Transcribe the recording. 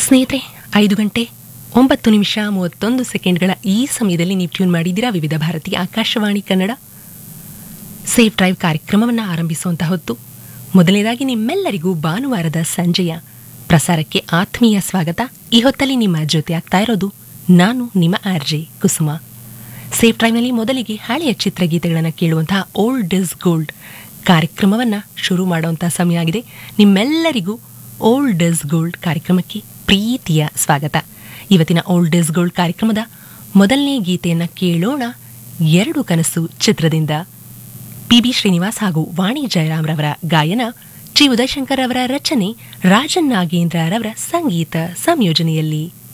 ಸ್ನೇಹಿತರೆ ಐದು ಗಂಟೆ ಒಂಬತ್ತು ನಿಮಿಷ ಮೂವತ್ತೊಂದು ಸೆಕೆಂಡ್ಗಳ ಈ ಸಮಯದಲ್ಲಿ ನೀವು ಟ್ಯೂನ್ ಮಾಡಿದ್ದೀರಾ ವಿವಿಧ ಭಾರತಿ ಆಕಾಶವಾಣಿ ಕನ್ನಡ ಸೇಫ್ ಡ್ರೈವ್ ಕಾರ್ಯಕ್ರಮವನ್ನು ಆರಂಭಿಸುವಂತ ಹೊತ್ತು ಮೊದಲನೇದಾಗಿ ನಿಮ್ಮೆಲ್ಲರಿಗೂ ಭಾನುವಾರದ ಸಂಜೆಯ ಪ್ರಸಾರಕ್ಕೆ ಆತ್ಮೀಯ ಸ್ವಾಗತ ಈ ಹೊತ್ತಲ್ಲಿ ನಿಮ್ಮ ಜೊತೆ ಆಗ್ತಾ ಇರೋದು ನಾನು ನಿಮ್ಮ ಆರ್ಜೆ ಕುಸುಮ ಸೇಫ್ ಡ್ರೈವ್ನಲ್ಲಿ ಮೊದಲಿಗೆ ಹಳೆಯ ಚಿತ್ರಗೀತೆಗಳನ್ನು ಕೇಳುವಂತಹ ಓಲ್ಡ್ ಇಸ್ ಗೋಲ್ಡ್ ಕಾರ್ಯಕ್ರಮವನ್ನು ಶುರು ಮಾಡುವಂತಹ ಸಮಯ ಆಗಿದೆ ನಿಮ್ಮೆಲ್ಲರಿಗೂ ಓಲ್ಡ್ ಇಸ್ ಗೋಲ್ಡ್ ಕಾರ್ಯಕ್ರಮಕ್ಕೆ ಪ್ರೀತಿಯ ಸ್ವಾಗತ ಇವತ್ತಿನ ಓಲ್ಡ್ ಇಸ್ ಗೋಲ್ಡ್ ಕಾರ್ಯಕ್ರಮದ ಮೊದಲನೇ ಗೀತೆಯನ್ನು ಕೇಳೋಣ ಎರಡು ಕನಸು ಚಿತ್ರದಿಂದ ಪಿ ಬಿ ಶ್ರೀನಿವಾಸ್ ಹಾಗೂ ವಾಣಿ ಜಯರಾಮ್ ರವರ ಗಾಯನ ಜಿ ಉದಯಶಂಕರ್ ಅವರ ರಚನೆ ರಾಜನ್ ನಾಗೇಂದ್ರ ರವರ ಸಂಗೀತ ಸಂಯೋಜನೆಯಲ್ಲಿ